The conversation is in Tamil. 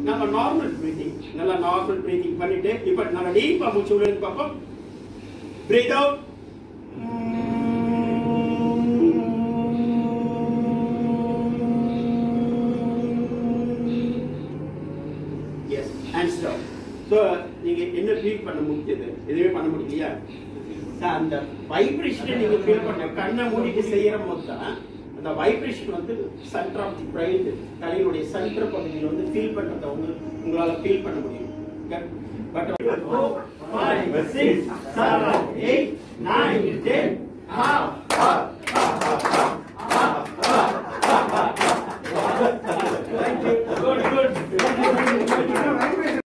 நம்ம நார்மல் பிரீத்திங் நல்லா நார்மல் பிரீத்திங் பண்ணிட்டு இப்ப நம்ம டீப்பா மூச்சு விடுறது பார்ப்போம் breathe out yes hands down so நீங்க என்ன ஃபீல் பண்ண முடிஞ்சது எதுவுமே பண்ண முடியலையா சார், அந்த வைப்ரேஷனை நீங்க ஃபீல் பண்ண கண்ணை மூடிட்டு செய்யற போது தான் அந்த வைப்ரேஷன் வந்து சென்டர் ஆஃப் தி பிரைன் தலையினுடைய சென்டர் பகுதியில் வந்து ஃபீல் பண்றதை உங்க உங்களால ஃபீல் பண்ண முடியும் but five six seven eight nine ten